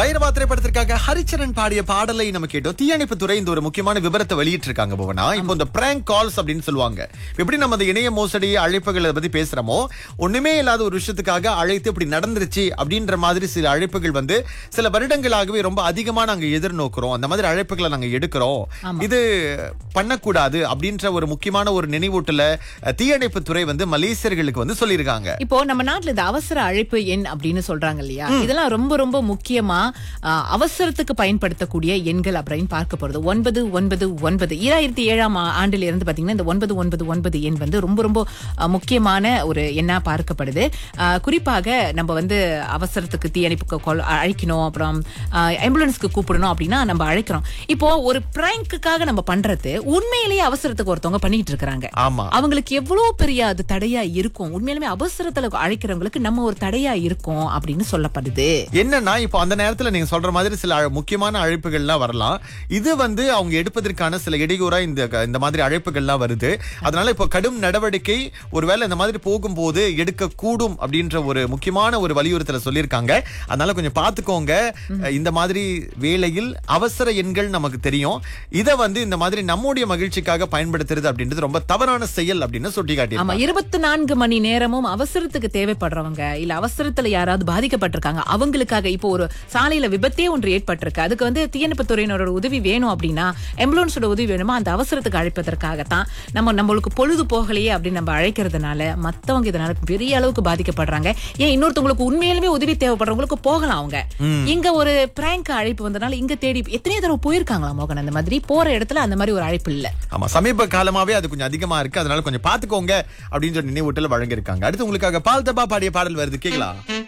பைரவா திரைப்படத்திற்காக ஹரிச்சரன் பாடிய பாடலை நம்ம கேட்டோம் தீயணைப்பு துறை இந்த ஒரு முக்கியமான விவரத்தை வெளியிட்டிருக்காங்க புவனா இப்போ இந்த பிராங்க் கால்ஸ் அப்படின்னு சொல்லுவாங்க எப்படி நம்ம அந்த இணைய மோசடி அழைப்புகளை பத்தி பேசுறோமோ ஒண்ணுமே இல்லாத ஒரு விஷயத்துக்காக அழைத்து இப்படி நடந்துருச்சு அப்படின்ற மாதிரி சில அழைப்புகள் வந்து சில வருடங்களாகவே ரொம்ப அதிகமா நாங்க எதிர்நோக்குறோம் அந்த மாதிரி அழைப்புகளை நாங்க எடுக்கிறோம் இது பண்ணக்கூடாது அப்படின்ற ஒரு முக்கியமான ஒரு நினைவூட்டல அஹ், தீயணைப்பு துறை வந்து மலேசியர்களுக்கு வந்து சொல்லியிருக்காங்க இப்போ நம்ம நாட்டுல இந்த அவசர அழைப்பு எண் அப்படின்னு சொல்றாங்க இல்லையா இதெல்லாம் ரொம்ப ரொம்ப முக்கியமா ஆ, அவசரத்துக்கு பயன்படுத்தக்கூடிய எண்கள் அப்படின்னு பார்க்க போறது ஒன்பது ஒன்பது ஒன்பது ஈராயிரத்தி ஏழாம் ஆ- ஆண்டுல இருந்து பாத்தீங்கன்னா இந்த ஒன்பது ஒன்பது ஒன்பது எண் வந்து ரொம்ப ரொம்ப ஆ, முக்கியமான ஒரு எண்ணா பார்க்கப்படுது ஆ, குறிப்பாக நம்ம வந்து அவசரத்துக்கு தீயணைப்புக்கு call அழைக்கணும் அப்புறம் ஆம்புலன்ஸ்க்கு கூப்பிடணும் அப்படின்னா நம்ம அழைக்கிறோம் இப்போ ஒரு பிராங்க்குக்காக நம்ம பண்றது உண்மையிலேயே அவசரத்துக்கு ஒருத்தவங்க பண்ணிட்டு இருக்காங்க ஆமா அவங்களுக்கு எவ்வளவு பெரிய அது தடையா இருக்கும் உண்மையிலுமே அவசரத்துல அழைக்கிறவங்களுக்கு நம்ம ஒரு தடையா இருக்கும் அப்படின்னு சொல்லப்படுது என்னன்னா இப்போ அந்த நேரத்துல நீங்க சொல்ற மாதிரி சில அழ- முக்கியமான அழைப்புகள்லாம் வரலாம் இது வந்து அவங்க எடுப்பதற்கான சில இடையூறா இந்த இந்த மாதிரி அழைப்புகள்லாம் வருது அதனால இப்போ கடும் நடவடிக்கை ஒருவேளை இந்த மாதிரி போகும்போது எடுக்க கூடும் அப்படின்ற ஒரு முக்கியமான ஒரு வலியுறுத்தல சொல்லியிருக்காங்க அதனால கொஞ்சம் பாத்துக்கோங்க இந்த மாதிரி வேளையில் அவசர எண்கள் நமக்கு தெரியும் இதை வந்து இந்த மாதிரி நம்முடைய மகிழ்ச்சிக்காக பயன்படுத்துறது அப்படின்றது ரொம்ப தவறான செயல் அப்படின்னு சுட்டி ஆமா இருபத்தி நான்கு மணி நேரமும் அவசரத்துக்கு தேவைப்படுறவங்க இல்ல அவசரத்துல யாராவது பாதிக்கப்பட்டிருக்காங்க அவங்களுக்காக இப்போ ஒரு சாலையில விபத்தே ஒன்று ஏற்பட்டிருக்கு அதுக்கு வந்து தீயணைப்பு துறையினரோட உதவி வேணும் அப்படின்னா ஆம்புலன்ஸோட உதவி வேணுமா அந்த அவசரத்துக்கு அழைப்பதற்காகத்தான் நம்ம நம்மளுக்கு பொழுது போகலையே அப்படின்னு நம்ம அழைக்கிறதுனால மத்தவங்க இதனால பெரிய அளவுக்கு பாதிக்கப்படுறாங்க ஏன் இன்னொருத்தவங்களுக்கு உண்மையிலுமே உதவி தேவைப்படுறவங்களுக்கு போகலாம் அவங்க இங்க ஒரு பிராங்க் அழைப்பு வந்தனால இங்க தேடி எத்தனையோ தடவை போயிருக்காங்களா மோகன் அந்த மாதிரி போற இடத்துல அந்த மாதிரி ஒரு அழைப்பு இல்ல ஆமா சமீப காலமாவே அது கொஞ்சம் அதிகமா இருக்கு அதனால கொஞ்சம் பாத்துக்கோங்க அப்படின்னு சொல்லி நினைவூட்டல் வழங்கியிருக்காங்க அடுத்து உங்களுக்காக பால் தபா பாடிய பாடல் வருது கேக்கலாம்